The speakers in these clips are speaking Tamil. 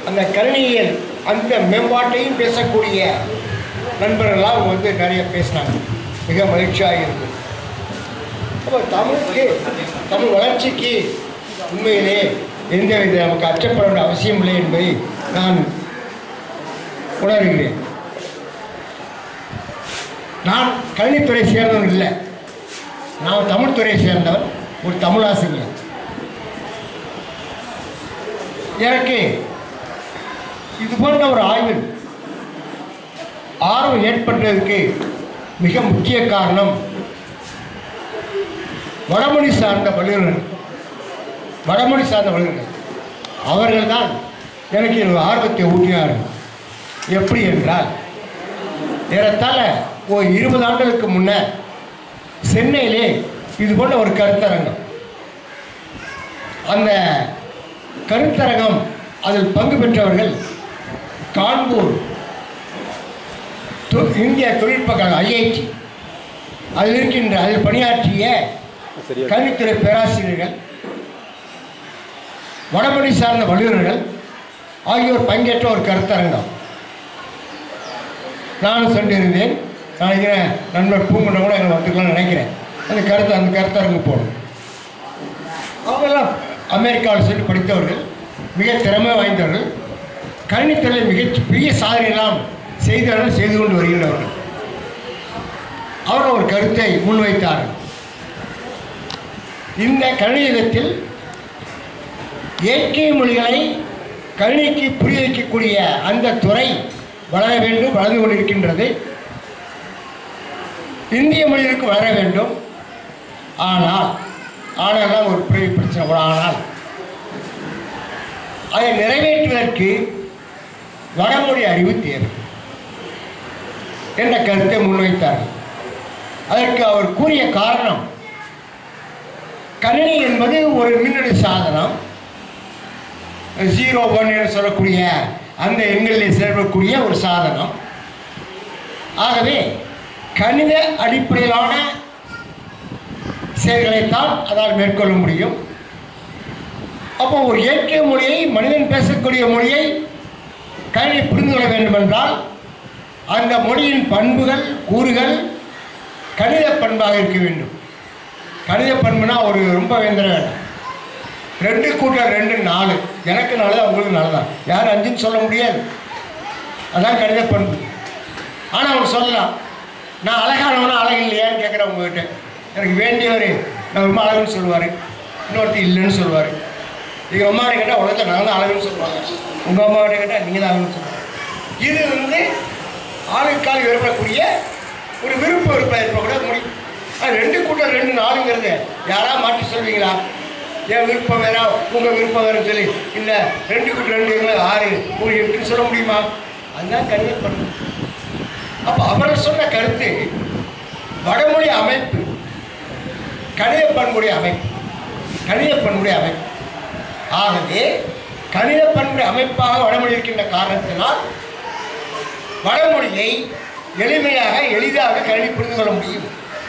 அந்த கணினியல் அந்த மேம்பாட்டையும் பேசக்கூடிய நண்பர்கள்லாம் வந்து நிறைய பேசினாங்க மிக மகிழ்ச்சியாக இருந்தது அப்போ தமிழுக்கு தமிழ் வளர்ச்சிக்கு உண்மையிலே எந்தவித நமக்கு அச்சப்பட வேண்டிய அவசியம் இல்லை என்பதை நான் உணர்கிறேன் நான் கல்வித்துறை சேர்ந்தவன் இல்லை நான் தமிழ்துறையை சேர்ந்தவன் ஒரு தமிழாசிரியர் எனக்கு இது போன்ற ஒரு ஆய்வில் ஆர்வம் ஏற்பட்டதற்கு மிக முக்கிய காரணம் வடமொழி சார்ந்த வல்லுநர்கள் வடமொழி சார்ந்த வல்லுநர்கள் அவர்கள்தான் எனக்கு இந்த ஆர்வத்தை ஊட்டினார்கள் எப்படி என்றால் ஏறத்தாழ ஒரு இருபது ஆண்டுகளுக்கு முன்னர் சென்னையிலே இது போன்ற ஒரு கருத்தரங்கம் அந்த கருத்தரங்கம் அதில் பங்கு பெற்றவர்கள் கான்பூர் தொ- இந்திய தொழில்நுட்ப கழகம் ஐஐடி அதில் இருக்கின்ற அதில் பணியாற்றிய கல்வித்துறை பேராசிரியர்கள் வடமொழி சார்ந்த வல்லுநர்கள் ஆகியோர் பங்கேற்ற ஒரு கருத்தரங்கம் நானும் சென்றிருந்தேன் நாளைக்கு நண்பர் பூங்குண்டம் கூட எனக்கு வந்துக்கலாம்னு நினைக்கிறேன் அந்த கருத்து அந்த கருத்தரங்கு போகணும் அவங்கெல்லாம் அமெரிக்காவில் சென்று படித்தவர்கள் மிக திறமை வாய்ந்தவர்கள் கணினித்துறையில் மிக பெரிய சாதனையெல்லாம் செய்தவர்கள் செய்து கொண்டு வருகின்றவர்கள் அவர்கள் ஒரு கருத்தை முன்வைத்தார்கள் இந்த கணிதத்தில் இயற்கை மொழிகளை கணினிக்கு புரிய வைக்கக்கூடிய அந்த துறை வளர வேண்டும் வளர்ந்து கொண்டிருக்கின்றது இந்திய மொழிகளுக்கு வளர வேண்டும் ஆனால் ஆனால் தான் ஒரு பெரிய பிரச்சனை கூட ஆனால் அதை நிறைவேற்றுவதற்கு வடமொழி அறிவு தேவை என்ற கருத்தை முன்வைத்தார்கள் அதற்கு அவர் கூறிய காரணம் கணினி என்பது ஒரு மின்னணு சாதனம் ஜீரோ ஒன் என்று சொல்லக்கூடிய அந்த எண்களில் செயல்படக்கூடிய ஒரு சாதனம் ஆகவே கணித அடிப்படையிலான செயல்களைத்தான் அதால் மேற்கொள்ள முடியும் அப்போ ஒரு இயற்கை மொழியை மனிதன் பேசக்கூடிய மொழியை கணினி புரிந்து கொள்ள வேண்டுமென்றால் அந்த மொழியின் பண்புகள் கூறுகள் கணித பண்பாக இருக்க வேண்டும் கணித பண்புனா ஒரு ரொம்ப வேந்திர வேண்டாம் ரெண்டு கூட்டல் ரெண்டு நாலு எனக்கு நல்லதா உங்களுக்கு நல்லதா யாரும் அஞ்சுன்னு சொல்ல முடியாது அதான் கணித பண்பு ஆனால் அவர் சொல்லலாம் நான் அழகானவனா அழகு இல்லையான்னு கேட்குறேன் உங்ககிட்ட எனக்கு வேண்டியவர் நான் ரொம்ப அழகுன்னு சொல்லுவார் இன்னொருத்தர் இல்லைன்னு சொல்லுவார் எங்கள் அம்மாவை கேட்டால் உலகத்தில் நான் தான் அழகுன்னு சொல்லுவாங்க உங்கள் அம்மாவை கேட்டால் நீங்கள் தான் அழகுன்னு சொல்லுவாங்க இது வந்து ஆளுக்கால் ஏற்படக்கூடிய ஒரு விருப்ப விருப்பம் ஏற்படக்கூட முடியும் அது ரெண்டு கூட்டம் ரெண்டு நாளுங்கிறது யாரா மாற்றி சொல்வீங்களா என் விருப்பம் வேற உங்கள் விருப்பம் வேறன்னு சொல்லி இல்லை ரெண்டு கூட்டம் ரெண்டு இல்லை, ஆறு ஒரு எட்டுன்னு சொல்ல முடியுமா அதுதான் கணித பண்பு அப்போ அவர்கள் சொன்ன கருத்து வடமொழி அமைப்பு கணித பண்புடைய அமைப்பு கணித பண்புடைய அமைப்பு ஆகவே கணித பண்புடைய அமைப்பாக வடமொழி இருக்கின்ற காரணத்தினால் வடமொழியை எளிமையாக எளிதாக கல்வி புரிந்து கொள்ள முடியும்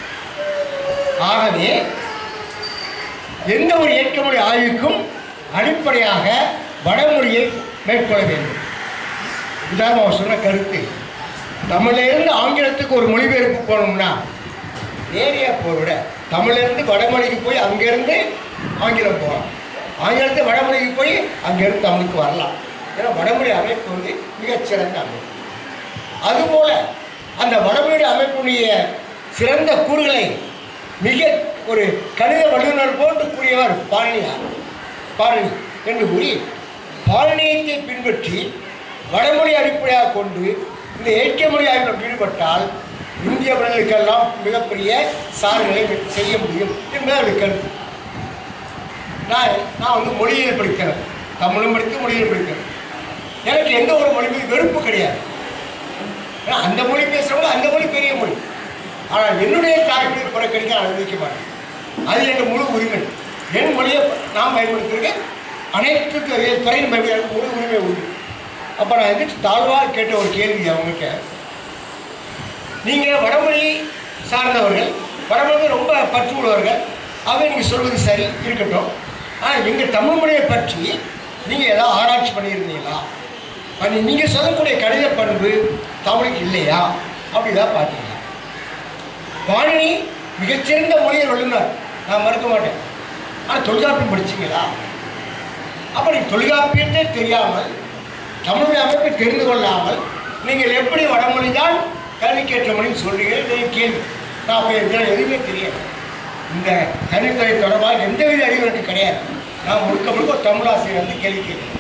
ஆகவே எந்த ஒரு இயற்கை மொழி ஆய்வுக்கும் அடிப்படையாக வடமொழியை மேற்கொள்ள வேண்டும் இதான் அவர் சொன்ன கருத்து தமிழிலிருந்து ஆங்கிலத்துக்கு ஒரு மொழிபெயர்ப்பு போகணும்னா நேரியாக போகிறத விட தமிழிலிருந்து வடமொழிக்கு போய் அங்கேருந்து ஆங்கிலம் போகலாம் ஆங்கிலத்தை வடமொழிக்கு போய் அங்கேருந்து தமிழுக்கு வரலாம் ஏன்னா வடமொழி அமைப்பு வந்து மிகச்சிறந்த அமைப்பு அதுபோல அந்த வடமொழி அமைப்புடைய சிறந்த கூறுகளை மிக ஒரு கணித வல்லுநர் போன்று கூறியவர் பாணியார் பாரணி என்று கூறி பாரணியத்தை பின்பற்றி வடமொழி அடிப்படையாக கொண்டு இந்த இயற்கை மொழி ஆய்வில் ஈடுபட்டால் இந்திய மனிதர்களுக்கெல்லாம் மிகப்பெரிய சாதனைகளை செய்ய முடியும் என்பது அவருடைய கருத்து நான் நான் வந்து மொழியியல் படிக்கிறேன் தமிழும் படித்து மொழியில் படிக்கிறேன் எனக்கு எந்த ஒரு மொழி மீது வெறுப்பு கிடையாது ஏன்னா அந்த மொழி பேசுகிறவங்க அந்த மொழி பெரிய மொழி ஆனால் என்னுடைய தாய்மொழி புறக்கணிக்க நான் அனுமதிக்க மாட்டேன் அது என் முழு உரிமை என் மொழியை நான் பயன்படுத்துறதுக்கு அனைத்து துறை- துறையின் பயன்படுத்த முழு உரிமை உண்டு அப்போ நான் எதிர்த்து தாழ்வாக கேட்ட ஒரு கேள்வி அவங்ககிட்ட நீங்கள் வடமொழி சார்ந்தவர்கள் வடமொழி ரொம்ப பற்று உள்ளவர்கள் அவை நீங்கள் சொல்வது சரி இருக்கட்டும் ஆனால் எங்கள் தமிழ் மொழியை பற்றி நீங்கள் ஏதாவது ஆராய்ச்சி பண்ணியிருந்தீங்களா அது நீங்கள் சொல்லக்கூடிய கணித பண்பு தமிழுக்கு இல்லையா அப்படிதான் பார்த்தீங்க பாணினி மிகச்சிறந்த மொழியர் வல்லுனர் நான் மறுக்க மாட்டேன் ஆனால் தொல்காப்பியம் படிச்சீங்களா அப்படி தொல்காப்பியத்தை தெரியாமல் தமிழுடைய அமைப்பை தெரிந்து கொள்ளாமல் நீங்கள் எப்படி வடமொழி தான் கல்விக்கேற்ற மொழின்னு சொல்றீங்க இது என் கேள்வி நான் அப்போ எனக்கு எதுவுமே தெரியாது இந்த கல்வித்துறை தொடர்பாக எந்தவித அறிவு எனக்கு கிடையாது நான் முழுக்க முழுக்க ஒரு தமிழாசிரியர் வந்து கேள்வி கேட்கிறேன்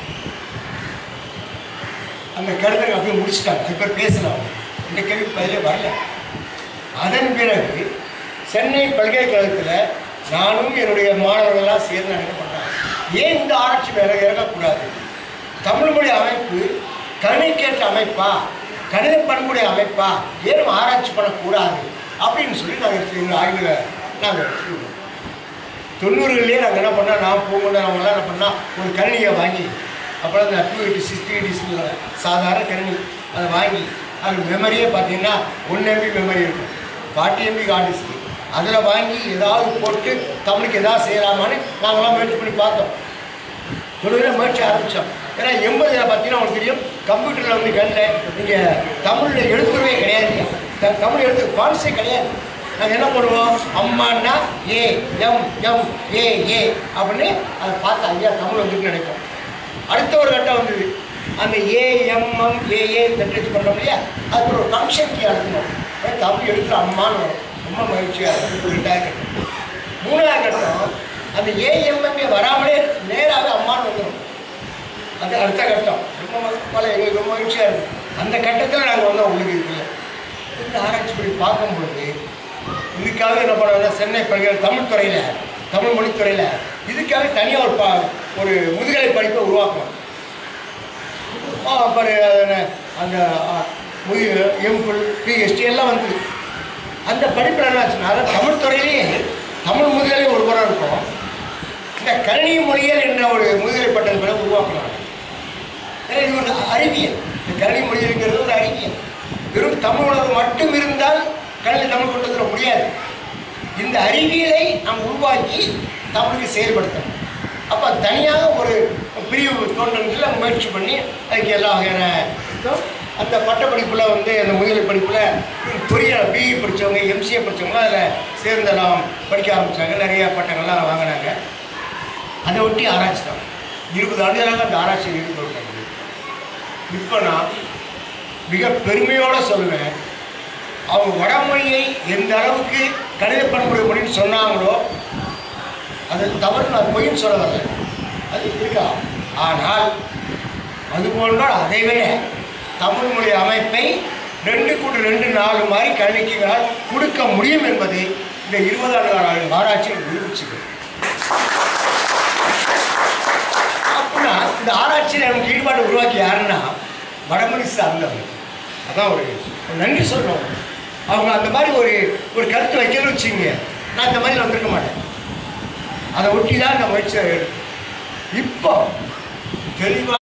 அந்த கருத்தை அப்படியே முடிச்சிட்டாங்க அது பேர் பேசலாம் இந்த கேள்வி பதிலே வரல அதன் பிறகு சென்னை பல்கலைக்கழகத்தில் நானும் என்னுடைய மாணவர்கள்லாம் சேர்ந்து என்ன பண்ணாங்க ஏன் இந்த ஆராய்ச்சி வேற இறங்கக்கூடாது தமிழ் மொழி அமைப்பு கணிக்கேற்ற அமைப்பா கணித பண்புடைய அமைப்பா ஏன் ஆராய்ச்சி பண்ணக்கூடாது அப்படின்னு சொல்லி நாங்கள் எங்கள் ஆய்வில் நாங்கள் வச்சுருக்கோம் தொண்ணூறுகள்லேயே நாங்கள் என்ன பண்ணோம் நான் போகும்போது அவங்களாம் என்ன பண்ணால் ஒரு கணினியை வாங்கி அப்புறம் அந்த two eighty six three eighty சாதாரண கணினி அதை வாங்கி அது மெமரியே பார்த்தீங்கன்னா ஒன் எம்பி மெமரி இருக்கும் ஃபார்ட்டி எம்பி ஹார்ட் டிஸ்க்கு அதில் வாங்கி ஏதாவது போட்டு தமிழுக்கு ஏதாவது செய்யலாமான்னு நாங்களாம் முயற்சி பண்ணி பார்த்தோம் தொழிலில் முயற்சி ஆரம்பித்தோம் ஏன்னா எண்பதில் பார்த்தீங்கன்னா உங்களுக்கு தெரியும் கம்ப்யூட்டரில் வந்து கண்ணில் நீங்கள் தமிழில் எழுத்துறவே கிடையாது த- தமிழ் எழுத்து ஃபான்ஸே கிடையாது நாங்கள் என்ன பண்ணுவோம் அம்மான்னா ஏ எம் எம் ஏ ஏ அப்படின்னு அதை பார்த்து ஐயா தமிழ் வந்துட்டு நினைப்போம் அடுத்த ஒரு கட்டம் வந்தது அந்த ஏ எம் எம் ஏ ஏ தட்டச்சு பண்ணுறோம் இல்லையா அதுக்கு ஒரு ஃபங்க்ஷன் கீ அழுத்தணும் அதாவது தமிழ் எழுத்துல அம்மான்னு வரும் ரொம்ப மகிழ்ச்சியாக இருக்கும் ரெண்டாவது கட்டம் மூணாவது கட்டம் அந்த ஏஎம்எம்ஏ வராமலே நேராக அம்மான்னு வந்துடும் அது அடுத்த கட்டம் ரொம்ப ம- பல எங்களுக்கு ரொம்ப மகிழ்ச்சியாக இருக்கும் அந்த கட்டத்தில் நாங்கள் வந்தோம் உங்களுக்கு இருக்குல்ல இந்த ஆராய்ச்சி படி பார்க்கும்பொழுது இதுக்காக என்ன பண்ணுவாங்க சென்னை பல்கலை தமிழ் துறையில் தமிழ் மொழித்துறையில் இதுக்காக தனியாக ஒரு பா ஒரு முதுகலை படிப்பை உருவாக்கணும் ஆ, அப்புறம் அது அந்த ஆ, முது எம்ஃபில் பிஹெச்டி எல்லாம் வந்து அந்த படிப்பில் என்ன ஆச்சுன்னா அதாவது தமிழ் துறையிலேயே தமிழ் முதுகலை ஒரு புறம் இருக்கும் இந்த கணினி மொழியியல் என்ற ஒரு முதுகலை பட்டம் கூட உருவாக்கினாங்க ஏன்னா இது ஒரு அறிவியல் இந்த கணினி மொழியல்ங்கிறது ஒரு அறிவியல் வெறும் தமிழ் உலகம் மட்டும் இருந்தால் கணினி தமிழ் கொண்டு வந்துட முடியாது இந்த அறிவியலை நாம் உருவாக்கி தமிழுக்கு செயல்படுத்தணும் அப்போ தனியாக ஒரு பிரிவு தோன்றதுல முயற்சி பண்ணி அதுக்கு எல்லா வகையான இதும் அந்த பட்டப்படிப்பில் வந்து அந்த முதுகலை படிப்பில் பொறியியல் பிஇ படித்தவங்க எம்சிஏ படித்தவங்களாம் அதில் சேர்ந்தெல்லாம் படிக்க ஆரம்பித்தாங்க நிறைய பட்டங்கள்லாம் வாங்கினாங்க அதை ஒட்டி ஆராய்ச்சி தான் இருபது ஆண்டுகளாக அந்த ஆராய்ச்சியில் ஈடுபட்டாங்க இப்போ நான் மிக பெருமையோடு சொல்லுவேன் அவங்க வடமொழியை எந்த அளவுக்கு கணித பண்புடைய மொழின்னு சொன்னாங்களோ அது தவறு நான் பொய்ன்னு சொல்ல வரல அது இருக்கா ஆனால் அது போன்ற அதை விட தமிழ் மொழி அமைப்பை ரெண்டு கூட்டு ரெண்டு நாலு மாதிரி கணிக்கைகளால் கொடுக்க முடியும் என்பதை இந்த இருபது ஆண்டு கால ஆராய்ச்சியில் நிரூபிச்சுது அப்படின்னா இந்த ஆராய்ச்சியில் நமக்கு ஈடுபாடு உருவாக்கி யாருன்னா வடமொழி சார்ந்தவங்க அதான் ஒரு ஒரு நன்றி சொல்லணும் அவங்க அந்த மாதிரி ஒரு ஒரு கருத்து வைக்கணும்னு வச்சுங்க நான் இந்த மாதிரி வந்திருக்க மாட்டேன் அதை ஒட்டி தான் இந்த முயற்சியை எடுத்தேன் இப்போ தெளிவாக